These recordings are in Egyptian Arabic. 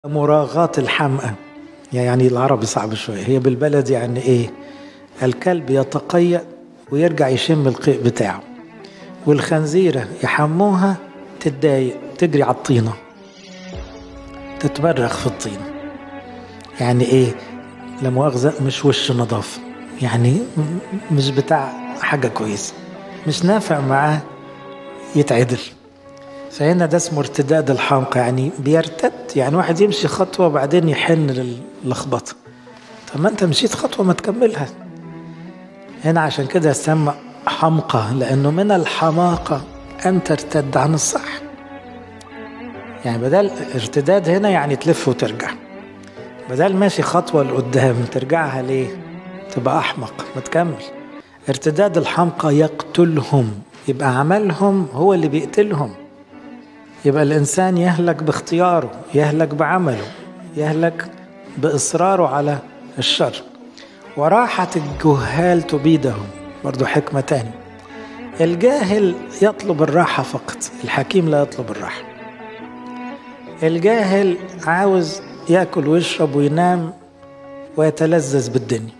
مراغاة الحمقى يعني العربي صعب شوية هي بالبلد يعني ايه الكلب يتقيأ ويرجع يشم القيء بتاعه والخنزيرة يحموها تتضايق تجري على الطينة تتبرخ في الطينة يعني ايه لا مؤاخذة مش وش نظافة يعني مش بتاع حاجة كويسة مش نافع معاه يتعدل فهنا ده اسمه ارتداد الحمقى يعني بيرتد يعني واحد يمشي خطوة وبعدين يحن للخبطة طب ما انت مشيت خطوة ما تكملها هنا عشان كده يسمى حمقى لأنه من الحماقة أن ترتد عن الصح يعني بدل ارتداد هنا يعني تلف وترجع بدل ماشي خطوة لقدام ترجعها ليه تبقى أحمق ما تكمل ارتداد الحمقى يقتلهم يبقى عملهم هو اللي بيقتلهم يبقى الإنسان يهلك باختياره يهلك بعمله يهلك بإصراره على الشر وراحة الجهال تبيدهم برضو حكمة تاني الجاهل يطلب الراحة فقط الحكيم لا يطلب الراحة الجاهل عاوز ياكل ويشرب وينام ويتلذذ بالدنيا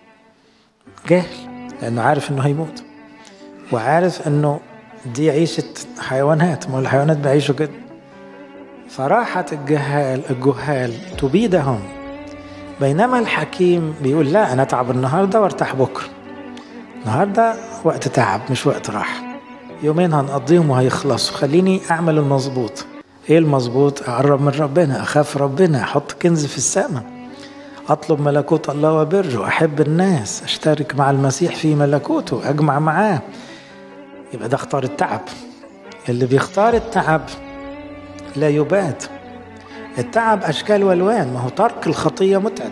جاهل لأنه عارف إنه هيموت وعارف إنه دي عيشة حيوانات ما الحيوانات بيعيشوا كده فراحة الجهال الجهال تبيدهم بينما الحكيم بيقول لا أنا أتعب النهاردة وارتاح بكرة النهاردة وقت تعب مش وقت راحة يومين هنقضيهم وهيخلصوا خليني أعمل المظبوط إيه المظبوط أقرب من ربنا أخاف ربنا أحط كنز في السماء أطلب ملكوت الله وبره أحب الناس أشترك مع المسيح في ملكوته أجمع معاه يبقى ده اختار التعب اللي بيختار التعب لا يبات التعب أشكال والوان ما هو ترك الخطية متعب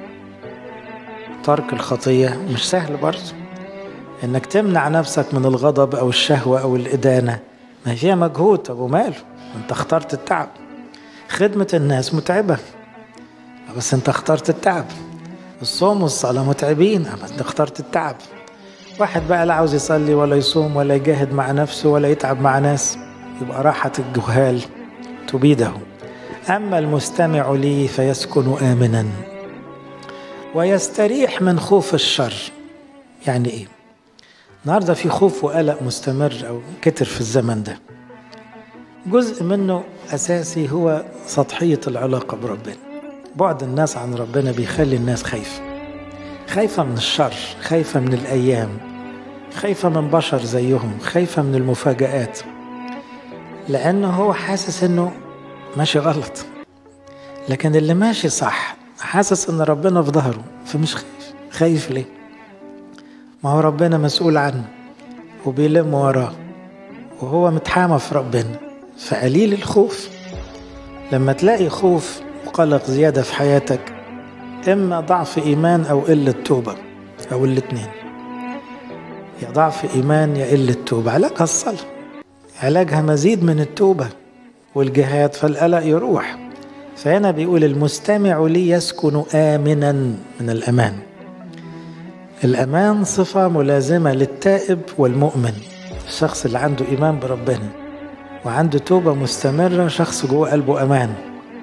ترك الخطية مش سهل برضه انك تمنع نفسك من الغضب او الشهوة او الادانة ما هي فيها مجهود طب وماله انت اخترت التعب خدمة الناس متعبة بس انت اخترت التعب الصوم والصلاة متعبين بس انت اخترت التعب واحد بقى لا عاوز يصلي ولا يصوم ولا يجاهد مع نفسه ولا يتعب مع ناس يبقى راحة الجهال تبيده أما المستمع لي فيسكن آمنا ويستريح من خوف الشر يعني إيه؟ النهاردة في خوف وقلق مستمر أو كتر في الزمن ده جزء منه أساسي هو سطحية العلاقة بربنا بعد الناس عن ربنا بيخلي الناس خايفة خايفة من الشر خايفة من الأيام خايفة من بشر زيهم خايفة من المفاجآت لأنه هو حاسس أنه ماشي غلط لكن اللي ماشي صح حاسس أن ربنا في ظهره فمش خايف خايف ليه ما هو ربنا مسؤول عنه وبيلم وراه وهو متحامى في ربنا فقليل الخوف لما تلاقي خوف وقلق زيادة في حياتك إما ضعف إيمان أو قلة توبة أو الاتنين يا ضعف إيمان يا قلة توبة علاجها الصلاة علاجها مزيد من التوبة والجهاد فالقلق يروح فهنا بيقول المستمع لي يسكن آمنا من الأمان الأمان صفة ملازمة للتائب والمؤمن الشخص اللي عنده إيمان بربنا وعنده توبة مستمرة شخص جوه قلبه أمان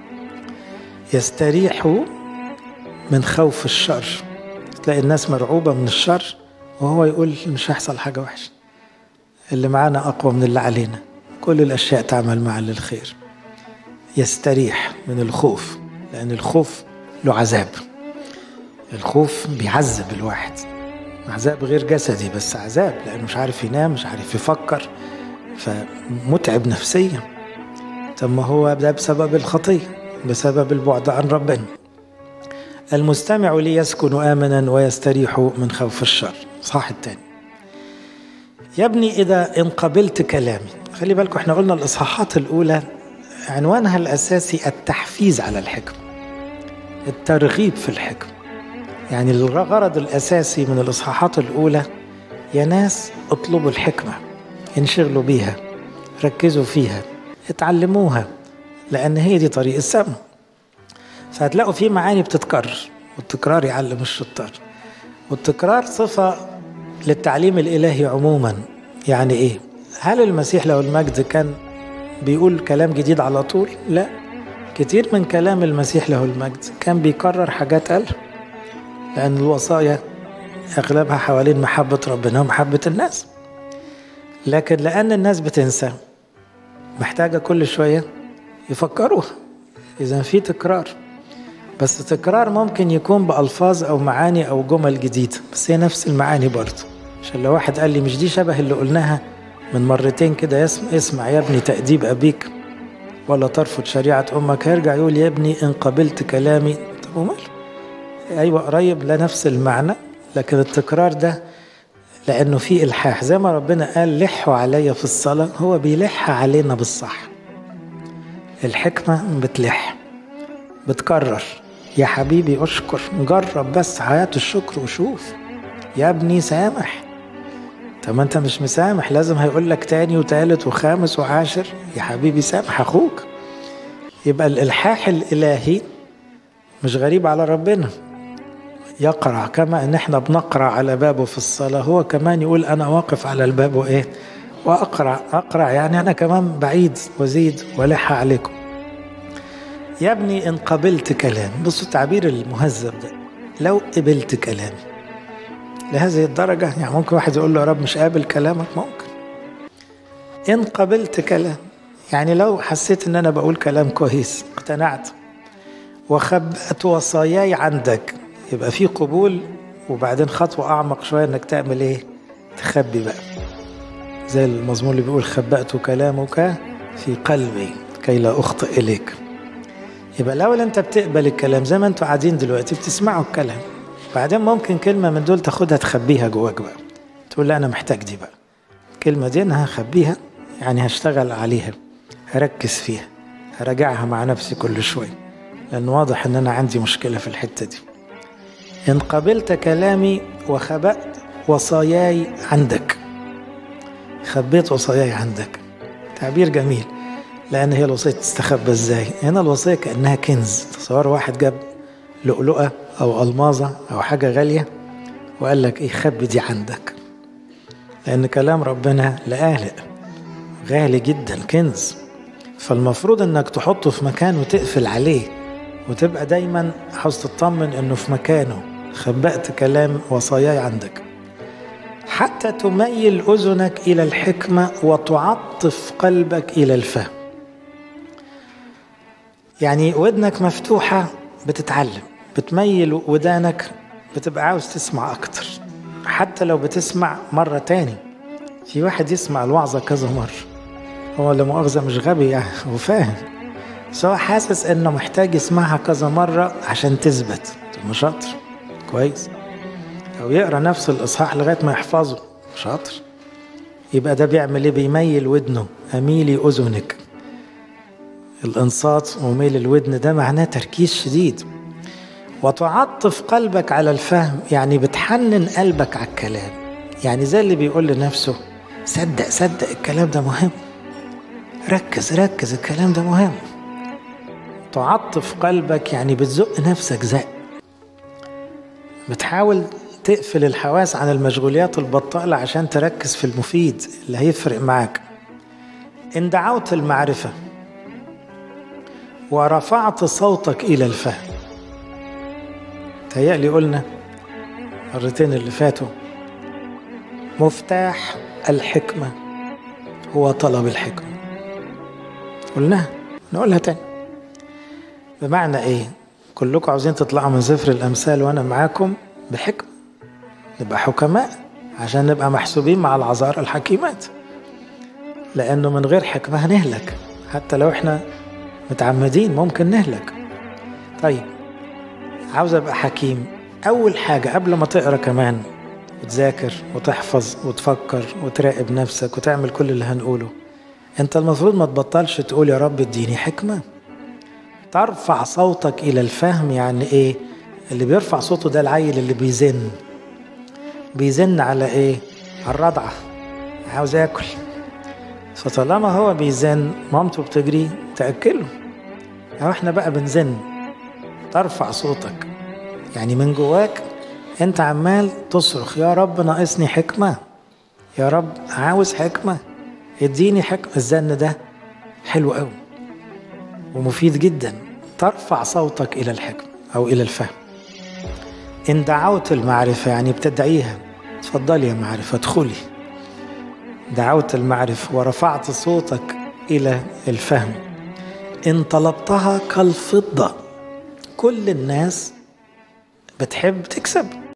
يستريح من خوف الشر تلاقي الناس مرعوبة من الشر وهو يقول مش هيحصل حاجة وحشة اللي معانا أقوى من اللي علينا كل الأشياء تعمل معا للخير يستريح من الخوف لأن الخوف له عذاب الخوف بيعذب الواحد عذاب غير جسدي بس عذاب لأنه مش عارف ينام مش عارف يفكر فمتعب نفسيا طب ما هو ده بسبب الخطية بسبب البعد عن ربنا المستمع لي يسكن آمنا ويستريح من خوف الشر صح التاني يا ابني إذا إن قبلت كلامي خلي بالكم احنا قلنا الإصحاحات الأولى عنوانها الأساسي التحفيز على الحكم الترغيب في الحكم يعني الغرض الأساسي من الإصحاحات الأولى يا ناس اطلبوا الحكمة انشغلوا بيها ركزوا فيها اتعلموها لأن هي دي طريق السماء فهتلاقوا في معاني بتتكرر والتكرار يعلم الشطار والتكرار صفة للتعليم الإلهي عموما يعني إيه هل المسيح له المجد كان بيقول كلام جديد على طول لا كتير من كلام المسيح له المجد كان بيكرر حاجات قالها لأن الوصايا أغلبها حوالين محبة ربنا ومحبة الناس لكن لأن الناس بتنسى محتاجة كل شوية يفكروها إذا في تكرار بس تكرار ممكن يكون بألفاظ أو معاني أو جمل جديدة بس هي نفس المعاني برضه عشان لو واحد قال لي مش دي شبه اللي قلناها من مرتين كده يسمع, اسمع يا ابني تأديب أبيك ولا ترفض شريعة أمك هيرجع يقول يا ابني إن قبلت كلامي طب ومال أيوة قريب لا نفس المعنى لكن التكرار ده لأنه في إلحاح زي ما ربنا قال لحوا عليا في الصلاة هو بيلح علينا بالصح الحكمة بتلح بتكرر يا حبيبي اشكر جرب بس حياة الشكر وشوف يا ابني سامح طب ما انت مش مسامح لازم هيقول لك تاني وتالت وخامس وعاشر يا حبيبي سامح اخوك يبقى الالحاح الالهي مش غريب على ربنا يقرع كما ان احنا بنقرع على بابه في الصلاة هو كمان يقول انا واقف على الباب وايه واقرع اقرع يعني انا كمان بعيد وزيد ولح عليكم يا ابني ان قبلت كلام بصوا التعبير المهذب ده لو قبلت كلامي لهذه الدرجة يعني ممكن واحد يقول له يا رب مش قابل كلامك ممكن إن قبلت كلام يعني لو حسيت إن أنا بقول كلام كويس اقتنعت وخبأت وصاياي عندك يبقى في قبول وبعدين خطوة أعمق شوية إنك تعمل إيه؟ تخبي بقى زي المزمور اللي بيقول خبأت كلامك في قلبي كي لا أخطئ إليك يبقى الأول أنت بتقبل الكلام زي ما أنتوا قاعدين دلوقتي بتسمعوا الكلام بعدين ممكن كلمة من دول تاخدها تخبيها جواك بقى تقول لا أنا محتاج دي بقى الكلمة دي أنا هخبيها يعني هشتغل عليها هركز فيها هراجعها مع نفسي كل شوية لأن واضح إن أنا عندي مشكلة في الحتة دي إن قبلت كلامي وخبأت وصاياي عندك خبيت وصاياي عندك تعبير جميل لأن هي الوصية تستخبى إزاي هنا الوصية كأنها كنز تصور واحد جاب لؤلؤة أو ألماظة أو حاجة غالية وقال لك إيه خبي دي عندك لأن كلام ربنا لآلئ غالي جدا كنز فالمفروض إنك تحطه في مكان وتقفل عليه وتبقى دايما عاوز تطمن إنه في مكانه خبأت كلام وصاياي عندك حتى تميل أذنك إلى الحكمة وتعطف قلبك إلى الفهم يعني ودنك مفتوحة بتتعلم بتميل ودانك بتبقى عاوز تسمع أكتر حتى لو بتسمع مرة تاني في واحد يسمع الوعظة كذا مرة هو لا مؤاخذة مش غبي يعني هو فاهم بس هو حاسس إنه محتاج يسمعها كذا مرة عشان تثبت طب شاطر كويس أو يقرأ نفس الإصحاح لغاية ما يحفظه شاطر يبقى ده بيعمل إيه بيميل ودنه أميلي أذنك الانصات وميل الودن ده معناه تركيز شديد وتعطف قلبك على الفهم يعني بتحنن قلبك على الكلام يعني زي اللي بيقول لنفسه صدق صدق الكلام ده مهم ركز ركز الكلام ده مهم تعطف قلبك يعني بتزق نفسك زق بتحاول تقفل الحواس عن المشغوليات البطالة عشان تركز في المفيد اللي هيفرق معاك إن دعوت المعرفة ورفعت صوتك إلى الفهم تهيألي قلنا مرتين اللي فاتوا مفتاح الحكمة هو طلب الحكمة قلناها نقولها تاني بمعنى ايه كلكم عاوزين تطلعوا من سفر الأمثال وأنا معاكم بحكمة نبقى حكماء عشان نبقى محسوبين مع العذارى الحكيمات لأنه من غير حكمة هنهلك حتى لو احنا متعمدين ممكن نهلك طيب عاوز ابقى حكيم اول حاجه قبل ما تقرا كمان وتذاكر وتحفظ وتفكر وتراقب نفسك وتعمل كل اللي هنقوله انت المفروض ما تبطلش تقول يا رب اديني حكمه ترفع صوتك الى الفهم يعني ايه اللي بيرفع صوته ده العيل اللي بيزن بيزن على ايه على الرضعه عاوز ياكل فطالما هو بيزن مامته بتجري تاكله او احنا بقى بنزن ترفع صوتك يعني من جواك انت عمال تصرخ يا رب ناقصني حكمة يا رب عاوز حكمة اديني حكمة الزن ده حلو قوي ومفيد جدا ترفع صوتك إلى الحكم أو إلى الفهم إن دعوت المعرفة يعني بتدعيها تفضلي يا معرفة ادخلي دعوت المعرفة ورفعت صوتك إلى الفهم إن طلبتها كالفضة كل الناس بتحب تكسب